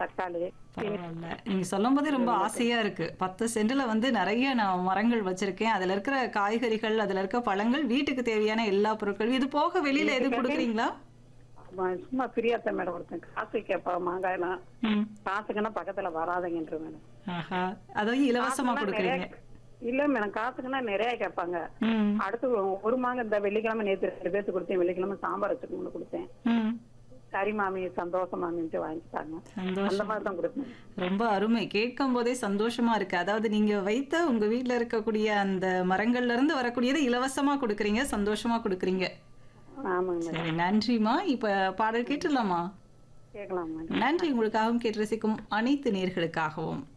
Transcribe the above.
தக்காளி பரவாயில்ல நீங்க சொல்லும் போதே ரொம்ப ஆசையா இருக்கு பத்து சென்ட்ல வந்து நிறைய நான் மரங்கள் வச்சிருக்கேன் அதுல இருக்கிற காய்கறிகள் அதுல இருக்க பழங்கள் வீட்டுக்கு தேவையான எல்லா பொருட்களும் இது போக வெளியில எதுவும் கொடுக்குறீங்களா ஆமா, சும்மா ஃப்ரீயாத்தான் மேடம் கொடுத்தேன் காசு கேட்பா மாங்காயெல்லாம் ம் காசுக்குன்னா பக்கத்துல வராதங்கன்ற மேடம் ஆஹா அதையும் இலவசமா காசுக்குன்னா கொடுக்குறீங்க நிறைய- இல்ல மேடம் காசுக்குன்னா நிறைய கேட்பாங்க ம் அடுத்து ஒரு மாங்க இந்த வெள்ளிக்கிழமை நேத்து ரெண்டு பேர்த்து கொடுத்தேன் வெள்ளிக்கிழமை சாம்பார் வச்சுக்கணும்னு கொடுத்தேன் ம் கறி மாமி சந்தோஷ மாமின்ட்டு வாங்கிட்டாங்க சந்தோஷம் அந்த மாதிரி தான் கொடுத்தேன் ரொம்ப அருமை கேட்கும் போதே சந்தோஷமா இருக்கு அதாவது நீங்க வைத்த உங்க வீட்ல இருக்கக்கூடிய அந்த மரங்கள்ல இருந்து வரக்கூடியதை இலவசமா கொடுக்குறீங்க சந்தோஷமா கொடுக்குறீங்க ஆமாங்க மேடம் சரி நன்றிமா இப்ப பாடல் கேட்டுடலாமா கேட்கலாம் மேடம் நன்றி உங்களுக்காகவும் கேட்டு ரசிக்கும் அனைத்து நேர்களுக்காகவும்